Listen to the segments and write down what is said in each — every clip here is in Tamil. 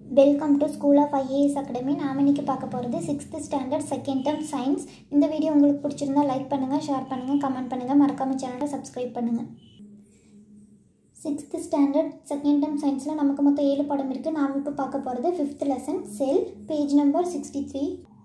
welcome to school of IAS academy நாம் இன்னைக்கு பார்க்க போகிறது sixth standard second term science இந்த வீடியோ உங்களுக்கு பிடிச்சிருந்தா லைக் பண்ணுங்கள் ஷேர் பண்ணுங்கள் கமெண்ட் பண்ணுங்கள் மறக்காம சேனலை சப்ஸ்கிரைப் பண்ணுங்கள் சிக்ஸ்த் ஸ்டாண்டர்ட் செகண்ட் டேர்ம் சயின்ஸில் நமக்கு மொத்தம் ஏழு பாடம் இருக்குது நாம் இப்போ பார்க்க போகிறது fifth lesson cell page number sixty three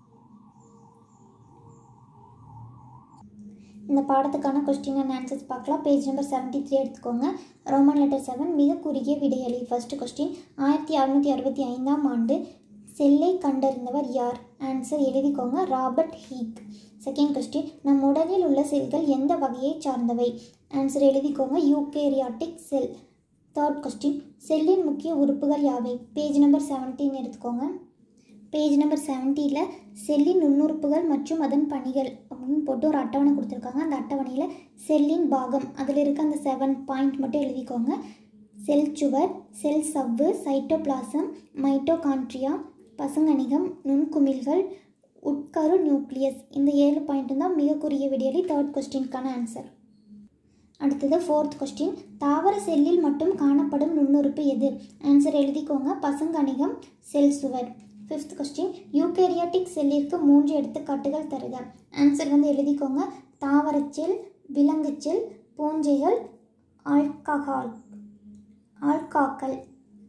இந்த பாடத்துக்கான கொஸ்டின் அண்ட் ஆன்சர்ஸ் பார்க்கலாம் பேஜ் நம்பர் செவன்ட்டி த்ரீ எடுத்துக்கோங்க ரோமன் லெட்டர் செவன் மிக குறுகிய விடையளி ஃபர்ஸ்ட் கொஸ்டின் ஆயிரத்தி அறுநூற்றி அறுபத்தி ஐந்தாம் ஆண்டு செல்லை கண்டறிந்தவர் யார் ஆன்சர் எழுதிக்கோங்க ராபர்ட் ஹீக் செகண்ட் கொஸ்டின் நம் உடலில் உள்ள செல்கள் எந்த வகையை சார்ந்தவை ஆன்சர் எழுதிக்கோங்க யூகேரியாட்டிக் செல் தேர்ட் கொஸ்டின் செல்லின் முக்கிய உறுப்புகள் யாவை பேஜ் நம்பர் செவன்டீன் எடுத்துக்கோங்க பேஜ் நம்பர் செவன்ட்டியில் செல்லின் நுண்ணுறுப்புகள் மற்றும் அதன் பணிகள் அப்படின்னு போட்டு ஒரு அட்டவணை கொடுத்துருக்காங்க அந்த அட்டவணையில் செல்லின் பாகம் அதில் இருக்க அந்த செவன் பாயிண்ட் மட்டும் எழுதிக்கோங்க செல் சுவர் செல் சவ்வு சைட்டோபிளாசம் மைட்டோகான்ட்ரியா பசங்கணிகம் நுண்குமிழ்கள் உட்கரு நியூக்ளியஸ் இந்த ஏழு பாயிண்ட்டும் தான் மிக குறுகிய விடியலி தேர்ட் கொஸ்டினுக்கான ஆன்சர் அடுத்தது ஃபோர்த் கொஸ்டின் தாவர செல்லில் மட்டும் காணப்படும் நுண்ணுறுப்பு எது ஆன்சர் எழுதிக்கோங்க பசங்கணிகம் செல் சுவர் ஃபிஃப்த் கொஸ்டின் யூகேரியாட்டிக் செல்லிற்கு மூன்று எடுத்துக்காட்டுகள் தருக ஆன்சர் வந்து எழுதிக்கோங்க தாவரச்செல் விலங்குச்செல் பூஞ்சைகள் ஆல்கஹால் ஆல்காக்கள்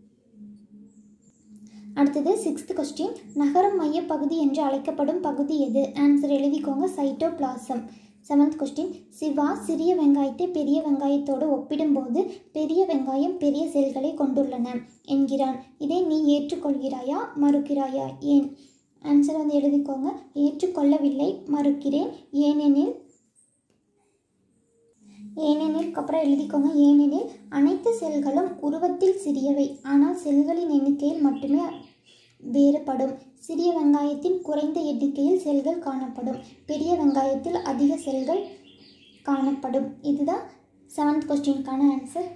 அடுத்தது சிக்ஸ்த் கொஸ்டின் நகரம் மையப்பகுதி என்று அழைக்கப்படும் பகுதி எது ஆன்சர் எழுதிக்கோங்க சைட்டோபிளாசம் செவன்த் கொஸ்டின் சிவா சிறிய வெங்காயத்தை பெரிய வெங்காயத்தோடு ஒப்பிடும்போது பெரிய வெங்காயம் பெரிய செல்களை கொண்டுள்ளன என்கிறான் இதை நீ ஏற்றுக்கொள்கிறாயா மறுக்கிறாயா ஏன் ஆன்சர் வந்து எழுதிக்கோங்க ஏற்றுக்கொள்ளவில்லை மறுக்கிறேன் ஏனெனில் ஏனெனில் அப்புறம் எழுதிக்கோங்க ஏனெனில் அனைத்து செல்களும் உருவத்தில் சிறியவை ஆனால் செல்களின் எண்ணிக்கையில் மட்டுமே வேறுபடும் சிறிய வெங்காயத்தின் குறைந்த எண்ணிக்கையில் செல்கள் காணப்படும் பெரிய வெங்காயத்தில் அதிக செல்கள் காணப்படும் இதுதான் செவன்த் கொஸ்டினுக்கான ஆன்சர்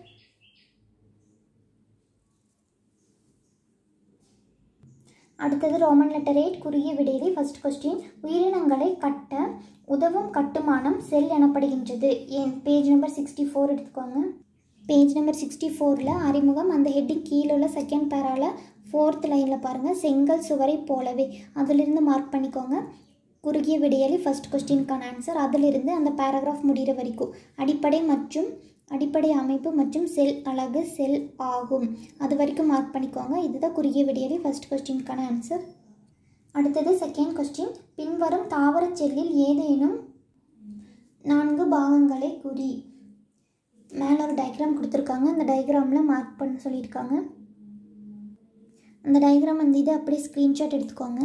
அடுத்தது ரோமன் லெட்டர் எயிட் குறுகிய விடையிலே ஃபர்ஸ்ட் கொஸ்டின் உயிரினங்களை கட்ட உதவும் கட்டுமானம் செல் எனப்படுகின்றது ஏன் பேஜ் நம்பர் சிக்ஸ்டி ஃபோர் எடுத்துக்கோங்க பேஜ் நம்பர் சிக்ஸ்டி ஃபோரில் அறிமுகம் அந்த ஹெட்டிங் கீழே உள்ள செகண்ட் பேரால் ஃபோர்த் லைனில் பாருங்கள் செங்கல் சுவரை போலவே அதிலிருந்து மார்க் பண்ணிக்கோங்க குறுகிய விடையலி ஃபர்ஸ்ட் கொஸ்டினுக்கான ஆன்சர் அதிலிருந்து அந்த பேராகிராஃப் முடிகிற வரைக்கும் அடிப்படை மற்றும் அடிப்படை அமைப்பு மற்றும் செல் அழகு செல் ஆகும் அது வரைக்கும் மார்க் பண்ணிக்கோங்க இதுதான் குறுகிய விடையலி ஃபர்ஸ்ட் கொஸ்டினுக்கான ஆன்சர் அடுத்தது செகண்ட் கொஸ்டின் பின்வரும் தாவர செல்லில் ஏதேனும் நான்கு பாகங்களை குறி மேலே ஒரு டயக்ராம் கொடுத்துருக்காங்க அந்த டயக்ராமில் மார்க் பண்ண சொல்லியிருக்காங்க அந்த டயக்ராம் அந்த இதை அப்படியே ஸ்க்ரீன்ஷாட் எடுத்துக்கோங்க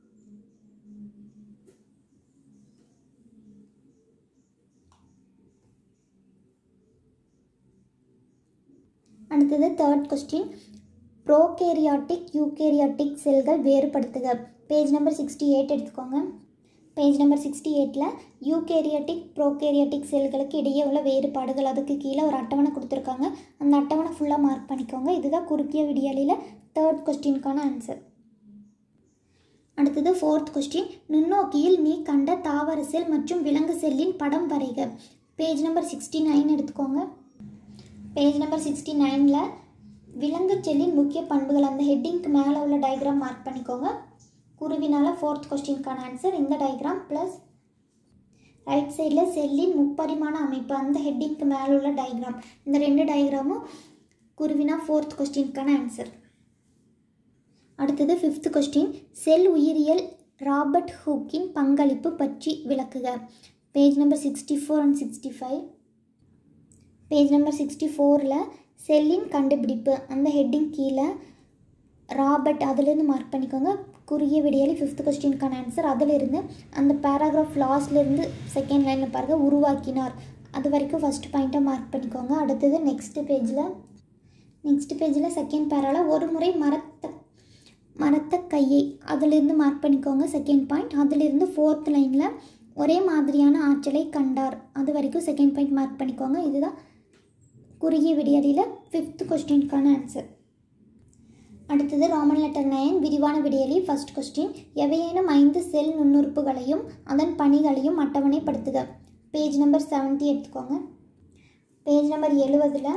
அடுத்தது தேர்ட் கொஸ்டின் ப்ரோகேரியாட்டிக் யூகேரியாட்டிக் செல்கள் வேறுபடுத்துக பேஜ் நம்பர் சிக்ஸ்டி எயிட் எடுத்துக்கோங்க பேஜ் நம்பர் சிக்ஸ்டி எயிட்டில் யூகேரியாட்டிக் ப்ரோகேரியாட்டிக் செல்களுக்கு இடையே உள்ள வேறுபாடுகள் அதுக்கு கீழே ஒரு அட்டவணை கொடுத்துருக்காங்க அந்த அட்டவணை ஃபுல்லாக மார்க் பண்ணிக்கோங்க இதுதான் குறுக்கிய விடியலில் தேர்ட் கொஸ்டினுக்கான ஆன்சர் அடுத்தது ஃபோர்த் கொஸ்டின் நுண்ணோக்கியில் நீ கண்ட தாவர செல் மற்றும் விலங்கு செல்லின் படம் வரைக பேஜ் நம்பர் சிக்ஸ்டி நைன் எடுத்துக்கோங்க பேஜ் நம்பர் சிக்ஸ்டி நைனில் விலங்கு செல்லின் முக்கிய பண்புகள் அந்த ஹெட்டிங்க்கு மேலே உள்ள டயக்ராம் மார்க் பண்ணிக்கோங்க குருவினால் ஃபோர்த் கொஸ்டினுக்கான ஆன்சர் இந்த டயக்ராம் ப்ளஸ் ரைட் சைடில் செல்லின் முப்பரிமாண அமைப்பு அந்த ஹெட்டிங்க்கு மேலே உள்ள டயக்ராம் இந்த ரெண்டு டயக்ராமும் குருவினா ஃபோர்த் கொஸ்டினுக்கான ஆன்சர் அடுத்தது ஃபிஃப்த் கொஸ்டின் செல் உயிரியல் ராபர்ட் ஹூக்கின் பங்களிப்பு பற்றி விளக்குக page number sixty four and sixty five page number sixty ஃபோரில் செல்லின் கண்டுபிடிப்பு அந்த ஹெட்டிங் கீழே ராபர்ட் அதிலிருந்து மார்க் பண்ணிக்கோங்க குறுகிய விடையாளி ஃபிஃப்த் கொஸ்டினுக்கான ஆன்சர் அதிலிருந்து அந்த பேராகிராஃப் லாஸ்ட்லேருந்து செகண்ட் லைனில் பாருங்கள் உருவாக்கினார் அது வரைக்கும் ஃபஸ்ட் பாயிண்ட்டாக மார்க் பண்ணிக்கோங்க அடுத்தது நெக்ஸ்ட் பேஜில் நெக்ஸ்ட் பேஜில் செகண்ட் பேரால் ஒரு முறை மரத்த மரத்த கையை அதிலிருந்து மார்க் பண்ணிக்கோங்க செகண்ட் பாயிண்ட் அதிலிருந்து ஃபோர்த் லைனில் ஒரே மாதிரியான ஆற்றலை கண்டார் அது வரைக்கும் செகண்ட் பாயிண்ட் மார்க் பண்ணிக்கோங்க இதுதான் குறுகிய விடியலில் ஃபிஃப்த் கொஸ்டினுக்கான ஆன்சர் அடுத்தது ரோமன் லெட்டர் நயன் விரிவான விடியலி ஃபர்ஸ்ட் கொஸ்டின் எவையேனும் ஐந்து செல் நுண்ணுறுப்புகளையும் அதன் பணிகளையும் அட்டவணைப்படுத்துக பேஜ் நம்பர் செவன்ட்டி எடுத்துக்கோங்க பேஜ் நம்பர் எழுபதில்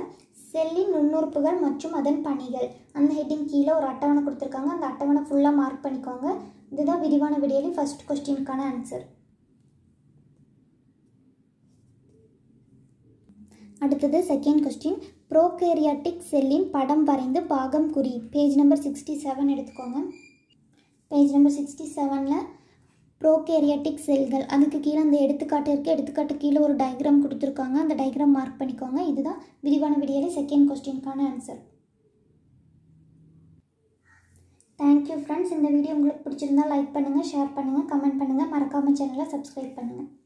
செல்லின் நுண்ணுறுப்புகள் மற்றும் அதன் பணிகள் அந்த ஹெட்டிங் கீழே ஒரு அட்டவணை கொடுத்துருக்காங்க அந்த அட்டவணை ஃபுல்லாக மார்க் பண்ணிக்கோங்க இதுதான் விரிவான விடியலில் ஃபர்ஸ்ட் கொஸ்டினுக்கான ஆன்சர் அடுத்தது செகண்ட் கொஸ்டின் ப்ரோகேரியாட்டிக் செல்லின் படம் வரைந்து பாகம் குறி பேஜ் நம்பர் சிக்ஸ்டி செவன் எடுத்துக்கோங்க பேஜ் நம்பர் சிக்ஸ்டி செவனில் ப்ரோகேரியாட்டிக் செல்கள் அதுக்கு கீழே அந்த எடுத்துக்காட்டு இருக்குது எடுத்துக்காட்டு கீழே ஒரு டயக்ராம் கொடுத்துருக்காங்க அந்த டயக்ராம் மார்க் பண்ணிக்கோங்க இதுதான் விரிவான விடியலே செகண்ட் கொஸ்டினுக்கான ஆன்சர் தேங்க்யூ ஃப்ரெண்ட்ஸ் இந்த வீடியோ உங்களுக்கு பிடிச்சிருந்தா லைக் பண்ணுங்கள் ஷேர் பண்ணுங்கள் கமெண்ட் பண்ணுங்கள் மறக்காமல் சேனலை சப்ஸ்கிரைப் பண்ணுங்கள்